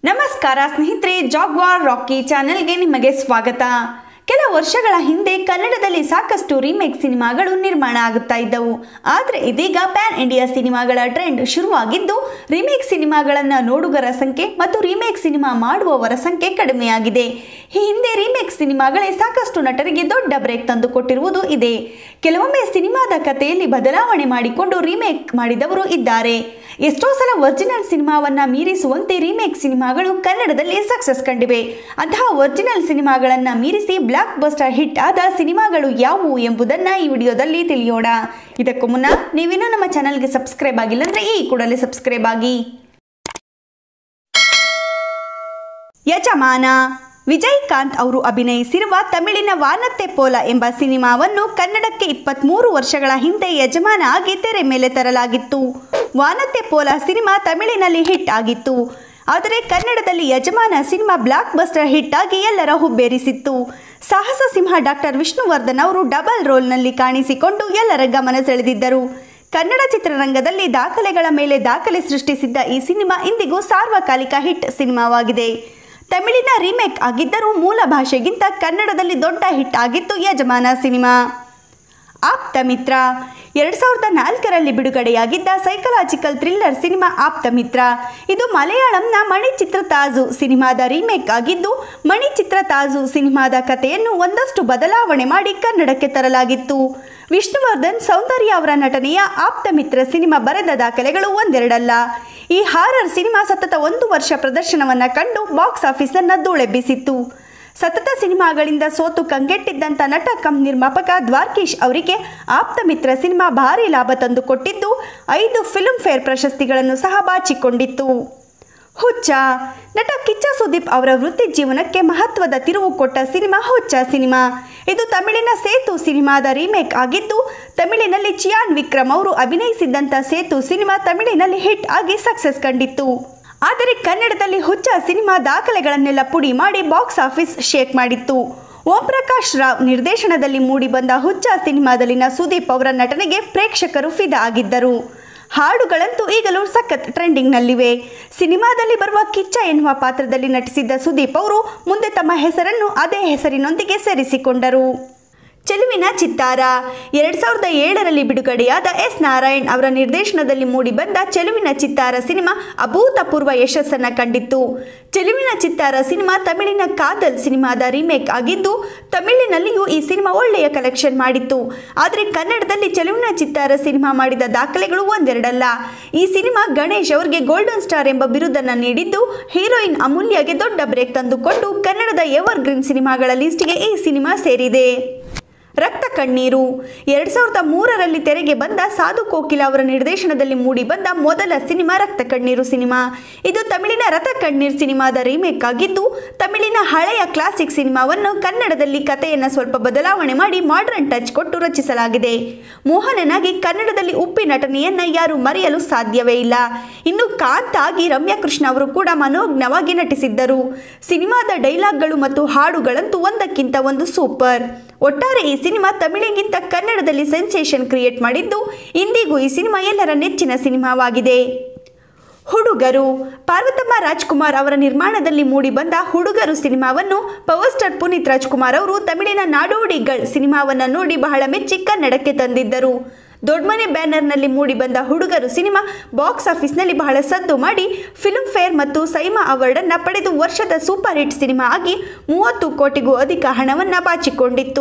ನಮಸ್ಕಾರ ಸ್ನೇಹಿತರೆ ಜಾಗ್ವಾರ್ ರಾಕಿ ಚಾನೆಲ್ಗೆ ನಿಮಗೆ ಸ್ವಾಗತ ಕೆಲ ವರ್ಷಗಳ ಹಿಂದೆ ಕನ್ನಡದಲ್ಲಿ ಸಾಕಷ್ಟು ರೀಮೇಕ್ ಸಿನಿಮಾಗಳು ನಿರ್ಮಾಣ ಆಗುತ್ತಾ ಇದ್ದವು ಆದರೆ ಇದೀಗ ಪ್ಯಾನ್ ಇಂಡಿಯಾ ಸಿನಿಮಾಗಳ ಟ್ರೆಂಡ್ ಶುರುವಾಗಿದ್ದು ರೀಮೇಕ್ ಸಿನಿಮಾಗಳನ್ನು ನೋಡುಗರ ಸಂಖ್ಯೆ ಮತ್ತು ರೀಮೇಕ್ ಸಿನಿಮಾ ಮಾಡುವವರ ಸಂಖ್ಯೆ ಕಡಿಮೆಯಾಗಿದೆ ಈ ಹಿಂದೆ ರೀಮೇಕ್ ಸಿನಿಮಾಗಳೇ ಸಾಕಷ್ಟು ನಟರಿಗೆ ದೊಡ್ಡ ಬ್ರೇಕ್ ತಂದು ಕೊಟ್ಟಿರುವುದು ಇದೆ ಕೆಲವೊಮ್ಮೆ ಸಿನಿಮಾದ ಕಥೆಯಲ್ಲಿ ಬದಲಾವಣೆ ಮಾಡಿಕೊಂಡು ರೀಮೇಕ್ ಮಾಡಿದವರು ಇದ್ದಾರೆ ಎಷ್ಟೋ ಸಲ ಒರಿಜಿನಲ್ ಸಿನಿಮಾವನ್ನ ಮೀರಿಸುವಂತೆ ರೀಮೇಕ್ ಸಿನಿಮಾಗಳು ಕನ್ನಡದಲ್ಲಿ ಸಕ್ಸಸ್ ಕಂಡಿವೆ ಅಂತಹ ಒರಿಜಿನಲ್ ಸಿನಿಮಾಗಳನ್ನ ಮೀರಿಸಿ ಬ್ಲಾಕ್ ಬಸ್ಟರ್ ಹಿಟ್ ಆದ ಸಿನಿಮಾಗಳು ಯಾವುವು ಎಂಬುದನ್ನ ಈ ವಿಡಿಯೋದಲ್ಲಿ ತಿಳಿಯೋಣ ಇದಕ್ಕೂ ಮುನ್ನ ನೀವಿನ್ನೂ ನಮ್ಮ ಚಾನಲ್ಗೆ ಸಬ್ಸ್ಕ್ರೈಬ್ ಆಗಿಲ್ಲ ಅಂದ್ರೆ ಈ ಕೂಡಲೇ ಸಬ್ಸ್ಕ್ರೈಬ್ ಆಗಿ ಯಜಮಾನ ವಿಜಯಕಾಂತ್ ಅವರು ಅಭಿನಯಿಸಿರುವ ತಮಿಳಿನ ವಾನತ್ತೆ ಪೋಲ ಎಂಬ ಸಿನಿಮಾವನ್ನು ಕನ್ನಡಕ್ಕೆ ಇಪ್ಪತ್ತ್ಮೂರು ವರ್ಷಗಳ ಹಿಂದೆ ಯಜಮಾನ ಆಗಿ ತೆರೆ ಮೇಲೆ ತರಲಾಗಿತ್ತು ವಾನತ್ತೆ ಪೋಲ ಸಿನಿಮಾ ತಮಿಳಿನಲ್ಲಿ ಹಿಟ್ ಆಗಿತ್ತು ಆದರೆ ಕನ್ನಡದಲ್ಲಿ ಯಜಮಾನ ಸಿನಿಮಾ ಬ್ಲಾಕ್ ಬಸ್ಟರ್ ಹಿಟ್ ಆಗಿ ಎಲ್ಲರ ಹುಬ್ಬೇರಿಸಿತ್ತು ಸಾಹಸ ಸಿಂಹ ಡಾಕ್ಟರ್ ವಿಷ್ಣುವರ್ಧನ್ ಅವರು ಡಬಲ್ ರೋಲ್ನಲ್ಲಿ ಕಾಣಿಸಿಕೊಂಡು ಎಲ್ಲರ ಗಮನ ಸೆಳೆದಿದ್ದರು ಕನ್ನಡ ಚಿತ್ರರಂಗದಲ್ಲಿ ದಾಖಲೆಗಳ ಮೇಲೆ ದಾಖಲೆ ಸೃಷ್ಟಿಸಿದ್ದ ಈ ಸಿನಿಮಾ ಇಂದಿಗೂ ಸಾರ್ವಕಾಲಿಕ ಹಿಟ್ ಸಿನಿಮಾವಾಗಿದೆ ತಮಿಳಿನ ರೀಮೇಕ್ ಆಗಿದ್ದರೂ ಮೂಲ ಭಾಷೆಗಿಂತ ಕನ್ನಡದಲ್ಲಿ ದೊಡ್ಡ ಹಿಟ್ ಆಗಿತ್ತು ಯಜಮಾನ ಸಿನಿಮಾ ಆಪ್ತ ಮಿತ್ರ ಎರಡು ಸಾವಿರದ ನಾಲ್ಕರಲ್ಲಿ ಬಿಡುಗಡೆಯಾಗಿದ್ದ ಸೈಕಲಾಜಿಕಲ್ ಥ್ರಿಲ್ಲರ್ ಸಿನಿಮಾ ಆಪ್ತ ಮಿತ್ರ ಇದು ಮಲಯಾಳಂನ ಮಣಿಚಿತ್ರ ತಾಜು ಸಿನಿಮಾದ ರೀಮೇಕ್ ಆಗಿದ್ದು ಮಣಿಚಿತ್ರ ತಾಜು ಸಿನಿಮಾದ ಕಥೆಯನ್ನು ಒಂದಷ್ಟು ಬದಲಾವಣೆ ಮಾಡಿ ಕನ್ನಡಕ್ಕೆ ತರಲಾಗಿತ್ತು ವಿಷ್ಣುವರ್ಧನ್ ಸೌಂದರ್ಯ ಅವರ ನಟನೆಯ ಆಪ್ತ ಮಿತ್ರ ಸಿನಿಮಾ ಬರೆದ ದಾಖಲೆಗಳು ಒಂದೆರಡಲ್ಲ ಈ ಹಾರರ್ ಸಿನಿಮಾ ಸತತ ಒಂದು ವರ್ಷ ಪ್ರದರ್ಶನವನ್ನು ಕಂಡು ಬಾಕ್ಸ್ ಆಫೀಸನ್ನು ಧೂಳೆಬ್ಬಿಸಿತ್ತು ಸತತ ಸಿನಿಮಾಗಳಿಂದ ಸೋತು ಕಂಗೆಟ್ಟಿದ್ದಂಥ ನಟ ಕಂ ನಿರ್ಮಾಪಕ ದ್ವಾರ್ಕೀಶ್ ಅವರಿಗೆ ಆಪ್ತ ಮಿತ್ರ ಸಿನಿಮಾ ಭಾರಿ ಲಾಭ ತಂದುಕೊಟ್ಟಿದ್ದು ಐದು ಫಿಲ್ಮ್ ಫೇರ್ ಪ್ರಶಸ್ತಿಗಳನ್ನು ಸಹ ಬಾಚಿಕೊಂಡಿತ್ತು ಹುಚ್ಚ ನಟ ಕಿಚ್ಚ ಸುದೀಪ್ ಅವರ ವೃತ್ತಿ ಜೀವನಕ್ಕೆ ಮಹತ್ವದ ತಿರುವು ಕೊಟ್ಟ ಸಿನಿಮಾ ಹುಚ್ಚ ಸಿನಿಮಾ ಇದು ತಮಿಳಿನ ಸೇತು ಸಿನಿಮಾದ ರೀಮೇಕ್ ಆಗಿದ್ದು ತಮಿಳಿನಲ್ಲಿ ಚಿಯಾನ್ ವಿಕ್ರಮ್ ಅವರು ಅಭಿನಯಿಸಿದ್ದಂಥ ಸೇತು ಸಿನಿಮಾ ತಮಿಳಿನಲ್ಲಿ ಹಿಟ್ ಆಗಿ ಸಕ್ಸಸ್ ಕಂಡಿತ್ತು ಆದರೆ ಕನ್ನಡದಲ್ಲಿ ಹುಚ್ಚ ಸಿನಿಮಾ ದಾಖಲೆಗಳನ್ನೆಲ್ಲ ಪುಡಿ ಮಾಡಿ ಬಾಕ್ಸ್ ಆಫೀಸ್ ಶೇಕ್ ಮಾಡಿತ್ತು ಓಂ ಪ್ರಕಾಶ್ ರಾವ್ ನಿರ್ದೇಶನದಲ್ಲಿ ಮೂಡಿಬಂದ ಹುಚ್ಚ ಸಿನಿಮಾದಲ್ಲಿನ ಸುದೀಪ್ ಅವರ ನಟನೆಗೆ ಪ್ರೇಕ್ಷಕರು ಫಿದಾ ಆಗಿದ್ದರು ಹಾಡುಗಳಂತೂ ಈಗಲೂ ಸಖತ್ ಟ್ರೆಂಡಿಂಗ್ನಲ್ಲಿವೆ ಸಿನಿಮಾದಲ್ಲಿ ಬರುವ ಕಿಚ್ಚ ಎನ್ನುವ ಪಾತ್ರದಲ್ಲಿ ನಟಿಸಿದ್ದ ಸುದೀಪ್ ಅವರು ಮುಂದೆ ತಮ್ಮ ಹೆಸರನ್ನು ಅದೇ ಹೆಸರಿನೊಂದಿಗೆ ಸೇರಿಸಿಕೊಂಡರು ಚೆಲುವಿನ ಚಿತ್ತಾರ ಎರಡು ಸಾವಿರದ ಏಳರಲ್ಲಿ ಬಿಡುಗಡೆಯಾದ ಎಸ್ ನಾರಾಯಣ್ ಅವರ ನಿರ್ದೇಶನದಲ್ಲಿ ಮೂಡಿಬಂದ ಚೆಲುವಿನ ಚಿತ್ತಾರ ಸಿನಿಮಾ ಅಭೂತಪೂರ್ವ ಯಶಸ್ಸನ್ನು ಕಂಡಿತ್ತು ಚೆಲುವಿನ ಚಿತ್ತಾರ ಸಿನಿಮಾ ತಮಿಳಿನ ಕಾದಲ್ ಸಿನಿಮಾದ ರೀಮೇಕ್ ಆಗಿದ್ದು ತಮಿಳಿನಲ್ಲಿಯೂ ಈ ಸಿನಿಮಾ ಒಳ್ಳೆಯ ಕಲೆಕ್ಷನ್ ಮಾಡಿತ್ತು ಆದರೆ ಕನ್ನಡದಲ್ಲಿ ಚೆಲುವಿನ ಚಿತ್ತಾರ ಸಿನಿಮಾ ಮಾಡಿದ ದಾಖಲೆಗಳು ಒಂದೆರಡಲ್ಲ ಈ ಸಿನಿಮಾ ಗಣೇಶ್ ಅವರಿಗೆ ಗೋಲ್ಡನ್ ಸ್ಟಾರ್ ಎಂಬ ಬಿರುದನ್ನು ನೀಡಿದ್ದು ಹೀರೋಯಿನ್ ಅಮೂಲ್ಯಗೆ ದೊಡ್ಡ ಬ್ರೇಕ್ ತಂದುಕೊಟ್ಟು ಕನ್ನಡದ ಎವರ್ ಗ್ರೀನ್ ಸಿನಿಮಾಗಳ ಲಿಸ್ಟ್ಗೆ ಈ ಸಿನಿಮಾ ಸೇರಿದೆ ರಕ್ತ ಕಣ್ಣೀರು ಎರಡು ಸಾವಿರದ ಮೂರರಲ್ಲಿ ತೆರೆಗೆ ಬಂದ ಸಾಧು ಕೋಕಿಲ ಅವರ ನಿರ್ದೇಶನದಲ್ಲಿ ಮೂಡಿಬಂದ ಮೊದಲ ಸಿನಿಮಾ ರಕ್ತ ಕಣ್ಣೀರು ಸಿನಿಮಾ ಇದು ತಮಿಳಿನ ರಥ ಕಣ್ಣೀರ್ ಸಿನಿಮಾದ ರೀಮೇಕ್ ಆಗಿದ್ದು ತಮಿಳಿನ ಹಳೆಯ ಕ್ಲಾಸಿಕ್ ಸಿನಿಮಾವನ್ನು ಕನ್ನಡದಲ್ಲಿ ಕಥೆಯನ್ನು ಸ್ವಲ್ಪ ಬದಲಾವಣೆ ಮಾಡಿ ಮಾಡರ್ನ್ ಟಚ್ ಕೊಟ್ಟು ರಚಿಸಲಾಗಿದೆ ಮೋಹನನಾಗಿ ಕನ್ನಡದಲ್ಲಿ ಉಪ್ಪಿ ನಟನೆಯನ್ನ ಯಾರು ಮರೆಯಲು ಸಾಧ್ಯವೇ ಇಲ್ಲ ಇನ್ನು ಕಾಂತ್ ಆಗಿ ರಮ್ಯಾ ಕೃಷ್ಣ ಅವರು ಕೂಡ ಮನೋಜ್ಞವಾಗಿ ನಟಿಸಿದ್ದರು ಸಿನಿಮಾದ ಡೈಲಾಗ್ಗಳು ಮತ್ತು ಹಾಡುಗಳಂತೂ ಒಂದಕ್ಕಿಂತ ಒಂದು ಸೂಪರ್ ಒಟ್ಟಾರೆ ಈ ಸಿನಿಮಾ ತಮಿಳಿಗಿಂತ ಕನ್ನಡದಲ್ಲಿ ಸೆನ್ಸೇಷನ್ ಕ್ರಿಯೇಟ್ ಮಾಡಿದ್ದು ಇಂದಿಗೂ ಈ ಸಿನಿಮಾ ಎಲ್ಲರ ನೆಚ್ಚಿನ ಸಿನಿಮಾವಾಗಿದೆ ಹುಡುಗರು ಪಾರ್ವತಮ್ಮ ರಾಜ್ಕುಮಾರ್ ಅವರ ನಿರ್ಮಾಣದಲ್ಲಿ ಮೂಡಿಬಂದ ಹುಡುಗರು ಸಿನಿಮಾವನ್ನು ಪವರ್ ಸ್ಟಾರ್ ಪುನೀತ್ ರಾಜ್ಕುಮಾರ್ ಅವರು ತಮಿಳಿನ ನಾಡೋಡಿಗಳ್ ಸಿನಿಮಾವನ್ನು ನೋಡಿ ಬಹಳ ಮೆಚ್ಚಿ ಕನ್ನಡಕ್ಕೆ ತಂದಿದ್ದರು ದೊಡ್ಮನೆ ಬ್ಯಾನರ್ನಲ್ಲಿ ಮೂಡಿಬಂದ ಹುಡುಗರು ಸಿನಿಮಾ ಬಾಕ್ಸ್ ಆಫೀಸ್ನಲ್ಲಿ ಬಹಳ ಸದ್ದು ಮಾಡಿ ಫಿಲ್ಮ್ ಫೇರ್ ಮತ್ತು ಸೈಮಾ ಅವಾರ್ಡನ್ನು ಪಡೆದು ವರ್ಷದ ಸೂಪರ್ ಹಿಟ್ ಸಿನಿಮಾ ಆಗಿ ಮೂವತ್ತು ಕೋಟಿಗೂ ಅಧಿಕ ಹಣವನ್ನು ಬಾಚಿಕೊಂಡಿತ್ತು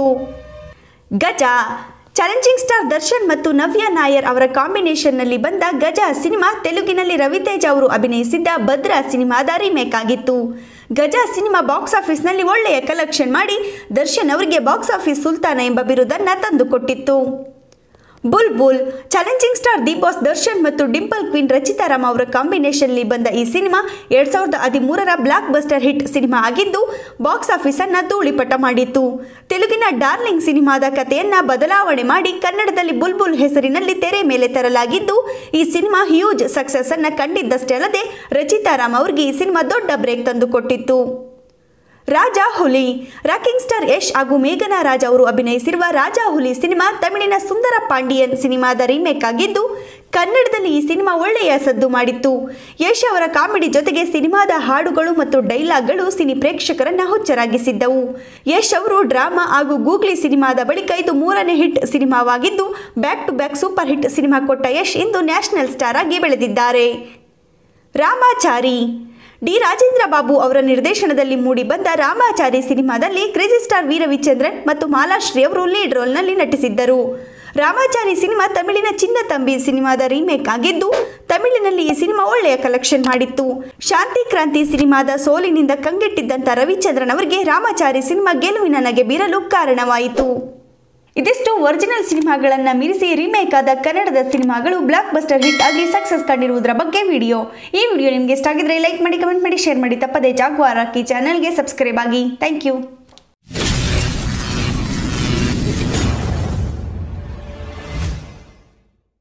ಗಜ ಚಾಲೆಂಜಿಂಗ್ ಸ್ಟಾರ್ ದರ್ಶನ್ ಮತ್ತು ನವ್ಯ ನಾಯರ್ ಅವರ ಕಾಂಬಿನೇಷನ್ನಲ್ಲಿ ಬಂದ ಗಜ ಸಿನಿಮಾ ತೆಲುಗಿನಲ್ಲಿ ರವಿತೇಜ್ ಅವರು ಅಭಿನಯಿಸಿದ್ದ ಭದ್ರಾ ಸಿನಿಮಾದ ರೀಮೇಕ್ ಆಗಿತ್ತು ಗಜ ಸಿನಿಮಾ ಬಾಕ್ಸ್ ಆಫೀಸ್ನಲ್ಲಿ ಒಳ್ಳೆಯ ಕಲೆಕ್ಷನ್ ಮಾಡಿ ದರ್ಶನ್ ಅವರಿಗೆ ಬಾಕ್ಸ್ ಆಫೀಸ್ ಸುಲ್ತಾನ ಎಂಬ ಬಿರುದನ್ನು ತಂದುಕೊಟ್ಟಿತ್ತು Bulbul challenging star the boss Darshan ಮತ್ತು ಡಿಂಪಲ್ ಕ್ವೀನ್ ರಚಿತಾರಾಮ್ ಅವರ ಕಾಂಬಿನೇಷನ್ಲಿ ಬಂದ ಈ ಸಿನಿಮಾ ಎರಡ್ ಸಾವಿರದ ಹದಿಮೂರರ ಬ್ಲಾಕ್ ಬಸ್ಟರ್ ಹಿಟ್ ಸಿನಿಮಾ ಆಗಿದ್ದು ಬಾಕ್ಸ್ ಆಫೀಸನ್ನು ಧೂಳಿಪಟ ಮಾಡಿತ್ತು ತೆಲುಗಿನ ಡಾರ್ಲಿಂಗ್ ಸಿನಿಮಾದ ಕಥೆಯನ್ನ ಬದಲಾವಣೆ ಮಾಡಿ ಕನ್ನಡದಲ್ಲಿ ಬುಲ್ಬುಲ್ ಹೆಸರಿನಲ್ಲಿ ತೆರೆ ಮೇಲೆ ತರಲಾಗಿದ್ದು ಈ ಸಿನಿಮಾ ಹ್ಯೂಜ್ ಸಕ್ಸಸ್ ಅನ್ನ ಕಂಡಿದ್ದಷ್ಟೇ ಅಲ್ಲದೆ ರಚಿತಾರಾಮ್ ಅವರಿಗೆ ಈ ಸಿನಿಮಾ ದೊಡ್ಡ ಬ್ರೇಕ್ ತಂದುಕೊಟ್ಟಿತ್ತು ರಾಜ ಹುಲಿ ರಾಕಿಂಗ್ ಸ್ಟಾರ್ ಯಶ್ ಹಾಗೂ ಮೇಘನಾ ರಾಜ್ ಅವರು ಅಭಿನಯಿಸಿರುವ ರಾಜ ಹುಲಿ ಸಿನಿಮಾ ತಮಿಳಿನ ಸುಂದರ ಪಾಂಡಿಯನ್ ಸಿನಿಮಾದ ರೀಮೇಕ್ ಆಗಿದ್ದು ಕನ್ನಡದಲ್ಲಿ ಈ ಸಿನಿಮಾ ಒಳ್ಳೆಯ ಸದ್ದು ಮಾಡಿತ್ತು ಯಶ್ ಅವರ ಕಾಮಿಡಿ ಜೊತೆಗೆ ಸಿನಿಮಾದ ಹಾಡುಗಳು ಮತ್ತು ಡೈಲಾಗ್ಗಳು ಸಿನಿ ಪ್ರೇಕ್ಷಕರನ್ನ ಹುಚ್ಚರಾಗಿಸಿದ್ದವು ಯಶ್ ಅವರು ಡ್ರಾಮಾ ಹಾಗೂ ಗೂಗ್ಲಿ ಸಿನಿಮಾದ ಬಳಿಕ ಇದು ಮೂರನೇ ಹಿಟ್ ಸಿನಿಮಾವಾಗಿದ್ದು back to back super hit ಸಿನಿಮಾ ಕೊಟ್ಟ ಯಶ್ ಇಂದು ನ್ಯಾಷನಲ್ ಸ್ಟಾರ್ ಆಗಿ ಬೆಳೆದಿದ್ದಾರೆ ರಾಮಾಚಾರಿ ಡಿ ರಾಜೇಂದ್ರ ಬಾಬು ಅವರ ನಿರ್ದೇಶನದಲ್ಲಿ ಮೂಡಿಬಂದ ರಾಮಾಚಾರಿ ಸಿನಿಮಾದಲ್ಲಿ ಕ್ರೇಜಿ ಸ್ಟಾರ್ ವೀರ ವಿಚಂದ್ರನ್ ಮತ್ತು ಮಾಲಾಶ್ರೀ ಅವರು ಲೀಡ್ ರೋಲ್ನಲ್ಲಿ ನಟಿಸಿದ್ದರು ರಾಮಾಚಾರಿ ಸಿನಿಮಾ ತಮಿಳಿನ ಚಿನ್ನ ತಂಬಿ ಸಿನಿಮಾದ ರೀಮೇಕ್ ಆಗಿದ್ದು ತಮಿಳಿನಲ್ಲಿ ಈ ಸಿನಿಮಾ ಒಳ್ಳೆಯ ಕಲೆಕ್ಷನ್ ಮಾಡಿತ್ತು ಶಾಂತಿ ಕ್ರಾಂತಿ ಸಿನಿಮಾದ ಸೋಲಿನಿಂದ ಕಂಗೆಟ್ಟಿದ್ದಂಥ ರವಿಚಂದ್ರನ್ ಅವರಿಗೆ ರಾಮಾಚಾರಿ ಸಿನಿಮಾ ಗೆಲುವಿನ ನಗೆ ಬೀರಲು ಕಾರಣವಾಯಿತು ಇದಿಷ್ಟು ಒರಿಜಿನಲ್ ಸಿನಿಮಾಗಳನ್ನು ಮೀರಿಸಿ ರೀಮೇಕ್ ಆದ ಕನ್ನಡದ ಸಿನಿಮಾಗಳು ಬ್ಲಾಕ್ ಬಸ್ಟರ್ ಹಿಟ್ ಆಗಿ ಸಕ್ಸಸ್ ಕಂಡಿರುವುದರ ಬಗ್ಗೆ ವಿಡಿಯೋ ಈ ವಿಡಿಯೋ ನಿಮಗೆ ಇಷ್ಟ ಆಗಿದ್ರೆ ಲೈಕ್ ಮಾಡಿ ಕಮೆಂಟ್ ಮಾಡಿ ಶೇರ್ ಮಾಡಿ ತಪ್ಪದೆ ಜಾಗ್ವಾರ್ ಹಾಕಿ ಚಾನಲ್ಗೆ ಸಬ್ಸ್ಕ್ರೈಬ್ ಆಗಿ ಥ್ಯಾಂಕ್ ಯು